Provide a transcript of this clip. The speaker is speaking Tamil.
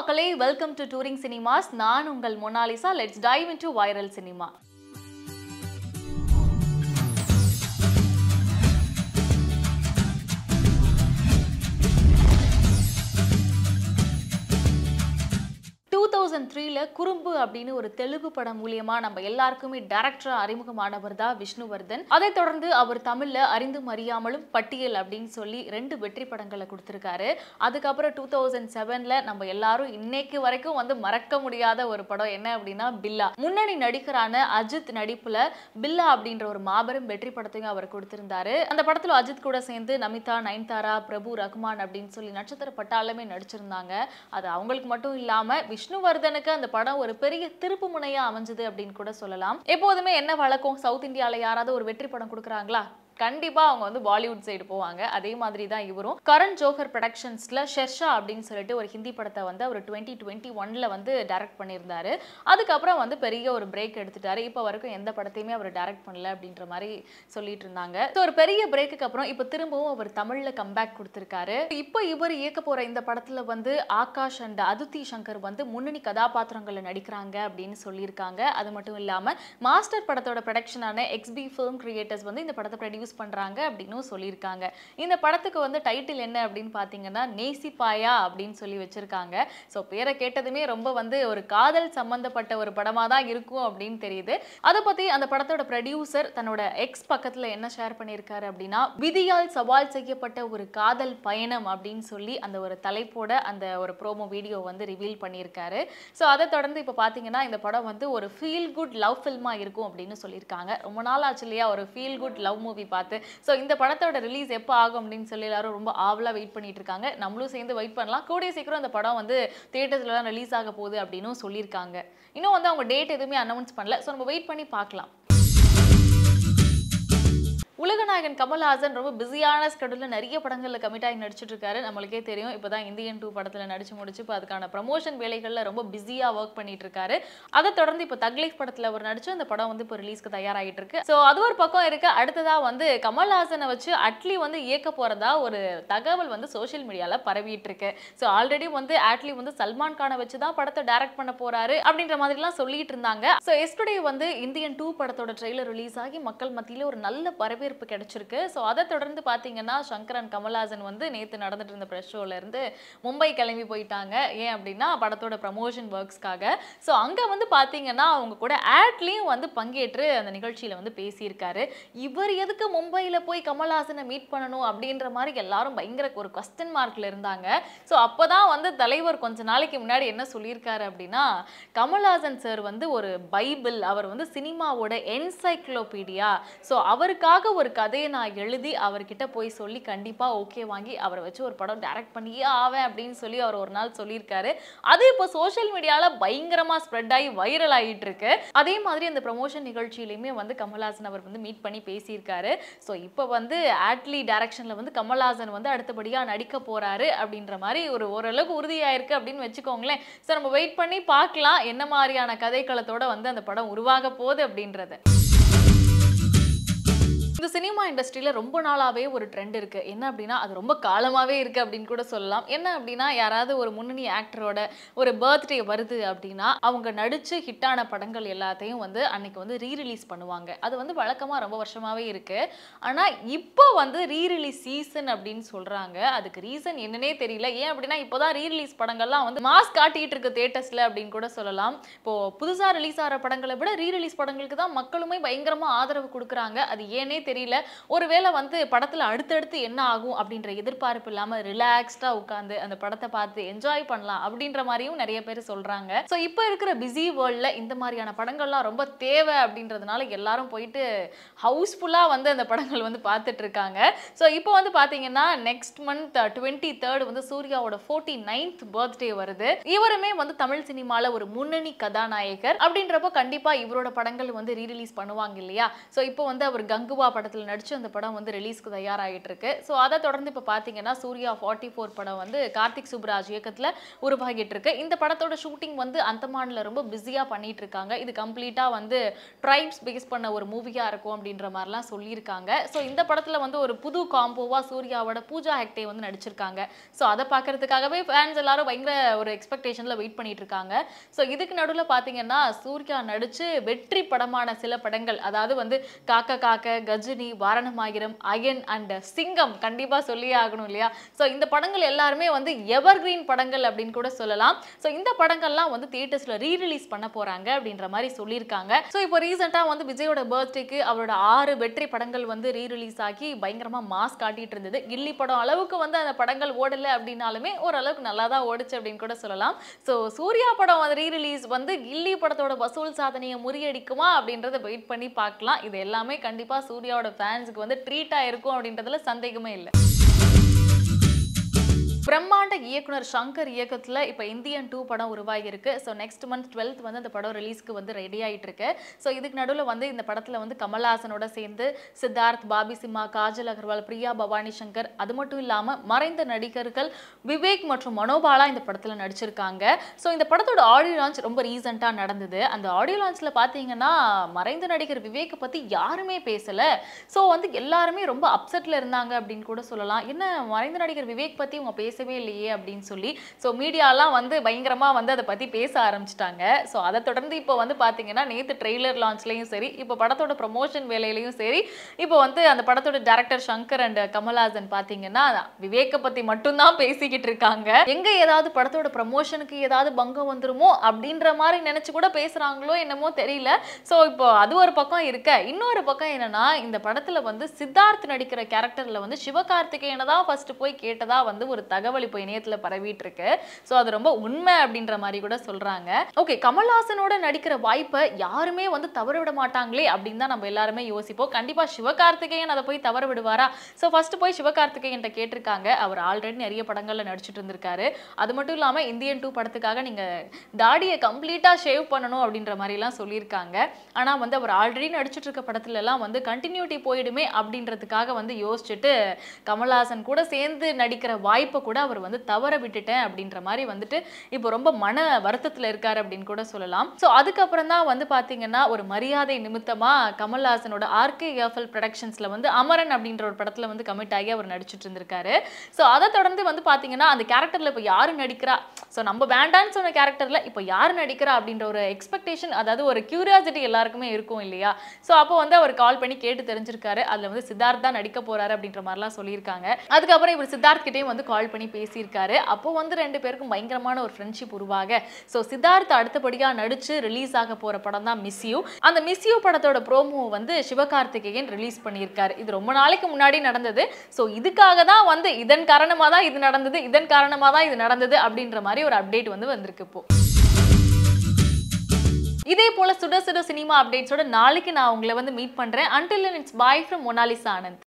மக்களே வெல்கம் டு டூரிங் சினிமாஸ் நான் உங்கள் Monalisa let's dive into viral cinema two thousand த்ரீல குறும்பு அப்படின்னு ஒரு தெலுங்கு படம் மூலியமா நம்ம எல்லாருக்குமே டேரக்டரா அறிமுகமானவர் தான் விஷ்ணுவர்தன் அதைத் தொடர்ந்து அவர் தமிழ்ல அறிந்தும் அறியாமலும் பட்டியல் அப்படின்னு சொல்லி ரெண்டு வெற்றி படங்களை கொடுத்திருக்காரு அதுக்கப்புறம் டூ தௌசண்ட் செவன்ல நம்ம எல்லாரும் இன்னைக்கு வரைக்கும் வந்து மறக்க முடியாத ஒரு படம் என்ன அப்படின்னா பில்லா முன்னணி நடிகரான அஜித் நடிப்புல பில்லா அப்படின்ற ஒரு மாபெரும் வெற்றி படத்தையும் அவர் கொடுத்திருந்தாரு அந்த படத்துல அஜித் கூட சேர்ந்து நமிதா நயன்தாரா பிரபு ரகுமான் அப்படின்னு சொல்லி நட்சத்திர பட்டாளமே நடிச்சிருந்தாங்க அது அவங்களுக்கு மட்டும் இல்லாம விஷ்ணுவர்தனுக்கு அந்த படம் ஒரு பெரிய திருப்பு முனையா அமைஞ்சது அப்படின்னு கூட சொல்லலாம் எப்போதுமே என்ன வழக்கம் சவுத் இந்தியால யாராவது ஒரு வெற்றி படம் கொடுக்குறாங்களா கண்டிப்பா அவங்க வந்து பாலிவுட் சைடு போவாங்க அதே மாதிரி தான் இவரும் கரண் ஜோஹர் ப்ரொடக்ஷன்ஸ்ல ஷெர்ஷா அப்படின்னு சொல்லிட்டு ஒரு ஹிந்தி படத்தை வந்து அவர் டுவெண்ட்டி டுவெண்ட்டி ஒன்ல வந்து டைரக்ட் பண்ணியிருந்தாரு அதுக்கப்புறம் வந்து பெரிய ஒரு பிரேக் எடுத்துட்டாரு இப்போ வரைக்கும் எந்த படத்தையுமே அவர் டைரக்ட் பண்ணல அப்படின்ற மாதிரி சொல்லிட்டு இருந்தாங்க ஸோ ஒரு பெரிய பிரேக்குக்கு அப்புறம் இப்போ திரும்பவும் அவர் தமிழ்ல கம்பேக் கொடுத்திருக்காரு இப்போ இவர் இயக்க போற இந்த படத்துல வந்து ஆகாஷ் அண்ட் அதுத்தி சங்கர் வந்து முன்னணி கதாபாத்திரங்கள்ல நடிக்கிறாங்க அப்படின்னு சொல்லியிருக்காங்க அது மட்டும் இல்லாம மாஸ்டர் படத்தோட ப்ரொடக்ஷனான எக்ஸ்பி ஃபிலிம் கிரியேட்டர்ஸ் வந்து இந்த படத்தை ப்ரொடியூஸ் பண்றாங்க அப்படின்னும் சொல்லியிருக்காங்க இந்த படத்துக்கு வந்து டைட்டில் என்ன அப்படின்னு பார்த்தீங்கன்னா நேசிப்பாயா அப்படின்னு சொல்லி வச்சிருக்காங்க ஸோ பேரை கேட்டதுமே ரொம்ப வந்து ஒரு காதல் சம்பந்தப்பட்ட ஒரு படமா தான் இருக்கும் அப்படின்னு தெரியுது அதை பத்தி அந்த படத்தோட ப்ரொடியூசர் தன்னோட எக்ஸ் பக்கத்துல என்ன ஷேர் பண்ணியிருக்காரு அப்படின்னா விதியால் சவால் செய்யப்பட்ட ஒரு காதல் பயணம் அப்படின்னு சொல்லி அந்த ஒரு தலைப்போட அந்த ஒரு ப்ரோமோ வீடியோ வந்து ரிவீல் பண்ணியிருக்காரு ஸோ அதை தொடர்ந்து இப்போ பார்த்தீங்கன்னா இந்த படம் வந்து ஒரு ஃபீல் குட் லவ் ஃபில்மாக இருக்கும் அப்படின்னு சொல்லியிருக்காங்க ரொம்ப நாள் ஆச்சு இல்லையா ஒரு ஃபீல் குட் லவ் மூவி பார்த்து ஸோ இந்த படத்தோட ரிலீஸ் எப்போ ஆகும் அப்படின்னு சொல்லி எல்லாரும் ரொம்ப ஆவலாக வெயிட் பண்ணிட்டு இருக்காங்க நம்மளும் சேர்ந்து வெயிட் பண்ணலாம் கூடிய சீக்கிரம் இந்த படம் வந்து தியேட்டர்ஸ்ல தான் ரிலீஸ் ஆக போகுது அப்படின்னும் சொல்லியிருக்காங்க இன்னும் வந்து அவங்க டேட் எதுவுமே அனௌன்ஸ் பண்ணல ஸோ நம்ம வெயிட் பண்ணி பார்க்கலாம் உலகநாயகன் கமல்ஹாசன் ரொம்ப பிஸியான ஸ்கெடியூலில் நிறைய படங்களில் கமிட் ஆகி நடிச்சிட்டு இருக்காரு நம்மளுக்கே தெரியும் இப்போ தான் இந்தியன் டூ படத்தில் நடிச்சு முடிச்சு இப்போ அதுக்கான ப்ரமோஷன் வேலைகளில் ரொம்ப பிஸியாக ஒர்க் பண்ணிட்டு இருக்காரு அதை தொடர்ந்து இப்போ தக்லீஃப் படத்தில் அவர் நடிச்சு அந்த படம் வந்து இப்போ ரிலீஸ்க்கு தயாராகிட்டு இருக்கு ஸோ அது ஒரு பக்கம் இருக்கு அடுத்ததா வந்து கமல்ஹாசனை வச்சு அட்லி வந்து இயக்க போறதா ஒரு தகவல் வந்து சோஷியல் மீடியாவில் பரவிட்டு இருக்கு ஸோ ஆல்ரெடி வந்து அட்லி வந்து சல்மான் கானை வச்சு தான் படத்தை டைரக்ட் பண்ண போறாரு அப்படின்ற மாதிரிலாம் சொல்லிட்டு இருந்தாங்க ஸோ எஸ்டுடே வந்து இந்தியன் டூ படத்தோட ட்ரெய்லர் ரிலீஸ் ஆகி மக்கள் மத்தியில ஒரு நல்ல வரவேற்பு கிடைச்சிருக்கு ஸோ அதை தொடர்ந்து பார்த்தீங்கன்னா சங்கரன் கமல்ஹாசன் வந்து நேற்று நடந்துட்டு இருந்த ப்ரெஸ் ஷோல இருந்து மும்பை கிளம்பி போயிட்டாங்க ஏன் அப்படின்னா படத்தோட ப்ரமோஷன் ஒர்க்ஸ்க்காக ஸோ அங்கே வந்து பார்த்தீங்கன்னா அவங்க கூட ஆட்லேயும் வந்து பங்கேற்று அந்த நிகழ்ச்சியில் வந்து பேசியிருக்காரு இவர் எதுக்கு மும்பையில் போய் கமல்ஹாசனை மீட் பண்ணணும் அப்படின்ற மாதிரி எல்லாரும் பயங்கர ஒரு கொஸ்டின் மார்க்கில் இருந்தாங்க ஸோ அப்போ தான் வந்து தலைவர் கொஞ்ச நாளைக்கு முன்னாடி என்ன சொல்லியிருக்காரு அப்படின்னா கமல்ஹாசன் சார் வந்து ஒரு பைபிள் அவர் வந்து சினிமாவோட என்சைக்ளோபீடியா ஸோ அவருக்காக ஒரு கதையை நான் எழுதி அவர்கிட்ட போய் சொல்லி கண்டிப்பாக ஓகே வாங்கி அவரை வச்சு ஒரு படம் டைரக்ட் பண்ணியே ஆவேன் அப்படின்னு சொல்லி அவர் ஒரு நாள் சொல்லியிருக்காரு அது இப்போ சோஷியல் மீடியாவில் பயங்கரமாக ஸ்ப்ரெட் ஆகி வைரல் ஆகிட்டு இருக்கு அதே மாதிரி அந்த ப்ரமோஷன் நிகழ்ச்சியிலையுமே வந்து கமல்ஹாசன் அவர் வந்து மீட் பண்ணி பேசியிருக்காரு ஸோ இப்போ வந்து ஆட்லி டைரக்ஷனில் வந்து கமல்ஹாசன் வந்து அடுத்தபடியாக நடிக்க போறாரு அப்படின்ற மாதிரி ஒரு ஓரளவுக்கு உறுதியாயிருக்கு அப்படின்னு வச்சுக்கோங்களேன் ஸோ நம்ம வெயிட் பண்ணி பார்க்கலாம் என்ன மாதிரியான கதைக்களத்தோட வந்து அந்த படம் உருவாக போகுது அப்படின்றத இந்த சினிமா இண்டஸ்ட்ரியில் ரொம்ப நாளாகவே ஒரு ட்ரெண்ட் இருக்குது என்ன அப்படின்னா அது ரொம்ப காலமாகவே இருக்குது அப்படின்னு கூட சொல்லலாம் என்ன அப்படின்னா யாராவது ஒரு முன்னணி ஆக்டரோட ஒரு பர்த்டே வருது அப்படின்னா அவங்க நடித்து ஹிட்டான படங்கள் எல்லாத்தையும் வந்து அன்னைக்கு வந்து ரீ ரிலீஸ் பண்ணுவாங்க அது வந்து வழக்கமாக ரொம்ப வருஷமாகவே இருக்குது ஆனால் இப்போ வந்து ரீ ரிலீஸ் சீசன் அப்படின்னு சொல்கிறாங்க அதுக்கு ரீசன் என்னன்னே தெரியல ஏன் அப்படின்னா இப்போ தான் ரீ ரிலீஸ் படங்கள்லாம் வந்து மாஸ் காட்டிகிட்டு இருக்கு தேட்டர்ஸில் அப்படின்னு கூட சொல்லலாம் இப்போது புதுசாக ரிலீஸ் ஆகிற படங்களை விட ரீ ரிலீஸ் படங்களுக்கு தான் மக்களுமே பயங்கரமாக ஆதரவு கொடுக்குறாங்க அது ஏனே தெரியல ஒருவேளை வந்து படத்துல அடுத்தடுத்து என்ன ஆகும் அப்படின்ற எதிர்பார்ப்பு இல்லாம ரிலாக்ஸ்டா உட்காந்து அந்த படத்தை பார்த்து என்ஜாய் பண்ணலாம் அப்படின்ற மாதிரியும் நிறைய பேர் சொல்றாங்க ஸோ இப்போ இருக்கிற பிஸி வேர்ல்ட்ல இந்த மாதிரியான படங்கள்லாம் ரொம்ப தேவை அப்படின்றதுனால எல்லாரும் போயிட்டு ஹவுஸ்ஃபுல்லா வந்து அந்த படங்கள் வந்து பார்த்துட்டு இருக்காங்க ஸோ இப்போ வந்து பாத்தீங்கன்னா நெக்ஸ்ட் மந்த் டுவெண்ட்டி தேர்ட் வந்து சூர்யாவோட ஃபோர்ட்டி நைன்த் பர்த்டே வருது இவருமே வந்து தமிழ் சினிமால ஒரு முன்னணி கதாநாயகர் அப்படின்றப்போ கண்டிப்பா இவரோட படங்கள் வந்து ரீ ரிலீஸ் பண்ணுவாங்க இல்லையா ஸோ இப்போ வந்து அவர் கங்குவா படத்தில் நடிச்சு அந்த படம் வந்து ரிலீஸ்க்கு தயாராகிட்டு இருக்கு ஸோ அதை தொடர்ந்து இப்போ பார்த்தீங்கன்னா சூர்யா ஃபார்ட்டி ஃபோர் படம் வந்து கார்த்திக் சுப்ராஜ் இயக்கத்தில் உருவாகிட்டு இருக்கு இந்த படத்தோட ஷூட்டிங் வந்து அந்தமானில் ரொம்ப பிஸியாக பண்ணிட்டு இருக்காங்க இது கம்ப்ளீட்டாக வந்து ட்ரைப்ஸ் பேஸ் பண்ண ஒரு மூவியாக இருக்கும் அப்படின்ற மாதிரிலாம் சொல்லியிருக்காங்க ஸோ இந்த படத்தில் வந்து ஒரு புது காம்போவாக சூர்யாவோட பூஜா ஹெக்டே வந்து நடிச்சிருக்காங்க ஸோ அதை பார்க்கறதுக்காகவே ஃபேன்ஸ் எல்லாரும் பயங்கர ஒரு எக்ஸ்பெக்டேஷனில் வெயிட் பண்ணிட்டு இருக்காங்க ஸோ இதுக்கு நடுவில் பார்த்தீங்கன்னா சூர்யா நடிச்சு வெற்றி படமான சில படங்கள் அதாவது வந்து காக்க காக்க கஜினி வாரணமாயிரம் அயன் அண்ட் சிங்கம் கண்டிப்பாக சொல்லியே ஆகணும் இல்லையா ஸோ இந்த படங்கள் எல்லாருமே வந்து எவர் கிரீன் படங்கள் அப்படின்னு கூட சொல்லலாம் ஸோ இந்த படங்கள்லாம் வந்து தியேட்டர்ஸில் ரீ ரிலீஸ் பண்ண போகிறாங்க அப்படின்ற மாதிரி சொல்லியிருக்காங்க ஸோ இப்போ ரீசெண்டாக வந்து விஜயோட பர்த்டேக்கு அவரோட ஆறு வெற்றி படங்கள் வந்து ரீ ரிலீஸ் ஆகி பயங்கரமாக மாஸ் காட்டிட்டு இருந்தது கில்லி படம் அளவுக்கு வந்து அந்த படங்கள் ஓடலை அப்படின்னாலுமே ஓரளவுக்கு நல்லா தான் ஓடுச்சு அப்படின்னு கூட சொல்லலாம் ஸோ சூர்யா படம் ரீ ரிலீஸ் வந்து கில்லி படத்தோட வசூல் சாதனையை முறியடிக்குமா அப்படின்றத வெயிட் பண்ணி பார்க்கலாம் இது எல்லாமே கண்டிப்பாக சூர்யாவோட ஃபேன்ஸுக்கு வந்து ட்ரீட்டாக இருக்கும் அப்படின்றதுல சந்தேகமே இல்லை பிரம்மாண்ட இயக்குனர் சங்கர் இயக்கத்தில் இப்போ இந்தியன் டூ படம் உருவாகி இருக்கு ஸோ நெக்ஸ்ட் மந்த் டுவெல்த் வந்து அந்த படம் ரிலீஸ்க்கு வந்து ரெடி ஆயிட்டு இருக்கு ஸோ இதுக்கு நடுவில் வந்து இந்த படத்தில் வந்து கமல்ஹாசனோட சேர்ந்து சித்தார்த் பாபி சிம்மா காஜல் அகர்வால் பிரியா பவானி சங்கர் அது மட்டும் இல்லாமல் மறைந்த நடிகர்கள் விவேக் மற்றும் மனோபாலா இந்த படத்தில் நடிச்சிருக்காங்க ஸோ இந்த படத்தோட ஆடியோ லான்ச் ரொம்ப ரீசெண்டாக நடந்தது அந்த ஆடியோ லான்ச்சில் பார்த்தீங்கன்னா மறைந்த நடிகர் விவேக்கை பற்றி யாருமே பேசலை ஸோ வந்து எல்லாருமே ரொம்ப அப்செட்டில் இருந்தாங்க அப்படின்னு கூட சொல்லலாம் என்ன மறைந்த நடிகர் விவேக் பற்றி உங்க பேசவே இல்லையே அப்படின்னு சொல்லி ஸோ மீடியாலாம் வந்து பயங்கரமாக வந்து அதை பற்றி பேச ஆரம்பிச்சிட்டாங்க ஸோ அதை தொடர்ந்து இப்போ வந்து பார்த்தீங்கன்னா நேற்று ட்ரெய்லர் லான்ச்லேயும் சரி இப்போ படத்தோட ப்ரொமோஷன் வேலையிலையும் சரி இப்போ வந்து அந்த படத்தோட டேரக்டர் சங்கர் அண்ட் கமல்ஹாசன் பார்த்தீங்கன்னா விவேக்கை பற்றி மட்டும்தான் பேசிக்கிட்டு இருக்காங்க எங்கே ஏதாவது படத்தோட ப்ரமோஷனுக்கு ஏதாவது பங்கம் வந்துருமோ அப்படின்ற மாதிரி நினச்சி கூட பேசுகிறாங்களோ என்னமோ தெரியல ஸோ இப்போ அது ஒரு பக்கம் இருக்க இன்னொரு பக்கம் என்னன்னா இந்த படத்தில் வந்து சித்தார்த் நடிக்கிற கேரக்டரில் வந்து சிவகார்த்திகேயனை தான் ஃபர்ஸ்ட் போய் கேட்டதா வந்து ஒரு தகவல் இப்போ இணையத்தில் பரவிட்டு இருக்கு ஸோ அது ரொம்ப உண்மை அப்படின்ற மாதிரி கூட சொல்றாங்க ஓகே கமல்ஹாசனோட நடிக்கிற வாய்ப்பை யாருமே வந்து தவற விட மாட்டாங்களே அப்படின்னு தான் நம்ம எல்லாருமே யோசிப்போம் கண்டிப்பா சிவகார்த்திகேயன் அதை போய் தவற விடுவாரா ஸோ ஃபர்ஸ்ட் போய் சிவகார்த்திகேயன் கேட்டிருக்காங்க அவர் ஆல்ரெடி நிறைய படங்கள்ல நடிச்சிட்டு இருந்திருக்காரு அது மட்டும் இல்லாம இந்தியன் டூ படத்துக்காக நீங்க தாடியை கம்ப்ளீட்டா ஷேவ் பண்ணணும் அப்படின்ற மாதிரிலாம் சொல்லியிருக்காங்க ஆனா வந்து அவர் ஆல்ரெடி நடிச்சிட்டு இருக்க படத்துல எல்லாம் வந்து கண்டினியூட்டி போயிடுமே அப்படின்றதுக்காக வந்து யோசிச்சுட்டு கமல்ஹாசன் கூட சேர்ந்து நடிக்கிற வாய்ப்பை கூட அவர் வந்து தவற விட்டுட்டேன் அப்படின்ற மாதிரி வந்துட்டு இப்போ ரொம்ப மன வருத்தத்தில் இருக்காரு அப்படின்னு கூட சொல்லலாம் ஸோ அதுக்கப்புறம் தான் வந்து பார்த்தீங்கன்னா ஒரு மரியாதை நிமித்தமா கமல்ஹாசனோட ஆர்கேஎஃப்எல் ப்ரொடக்ஷன்ஸ்ல வந்து அமரன் அப்படின்ற ஒரு படத்துல வந்து கமிட் ஆகி அவர் நடிச்சிட்டு இருந்திருக்காரு ஸோ அதை தொடர்ந்து வந்து பார்த்தீங்கன்னா அந்த கேரக்டர்ல இப்போ யாரு நடிக்கிறா ஸோ நம்ம வேண்டான்னு சொன்ன கேரக்டர்ல இப்போ யார் நடிக்கிறா அப்படின்ற ஒரு எக்ஸ்பெக்டேஷன் அதாவது ஒரு கியூரியாசிட்டி எல்லாருக்குமே இருக்கும் இல்லையா ஸோ அப்போ வந்து அவர் கால் பண்ணி கேட்டு தெரிஞ்சிருக்காரு அதுல வந்து சித்தார்த் தான் நடிக்க போறாரு அப்படின்ற மாதிரிலாம் சொல்லியிருக்காங்க அதுக்கப்புறம் இவர் சித்தார்த் கிட்டேயும் வந்து கால் பண்ணி பேசியிருக்காரு அப்போ வந்து ரெண்டு பேருக்கும் பயங்கரமான ஒரு ஃப்ரெண்ட்ஷிப் உருவாக ஸோ சித்தார்த் அடுத்தபடியாக நடிச்சு ரிலீஸ் ஆக போற படம் தான் மிஸ் யூ அந்த மிஸ் யூ படத்தோட ப்ரோமோ வந்து சிவகார்த்திகேயன் ரிலீஸ் பண்ணியிருக்காரு இது ரொம்ப நாளைக்கு முன்னாடி நடந்தது ஸோ இதுக்காக தான் வந்து இதன் காரணமாக தான் இது நடந்தது இதன் காரணமாக தான் இது நடந்தது அப்படின்ற மாதிரி ஒரு அப்டேட் வந்து வந்திருக்கு இப்போ இதே போல சுட சுட சினிமா அப்டேட்ஸோட நாளைக்கு நான் உங்களை வந்து மீட் பண்றேன் until it's bye from Monalisa Anand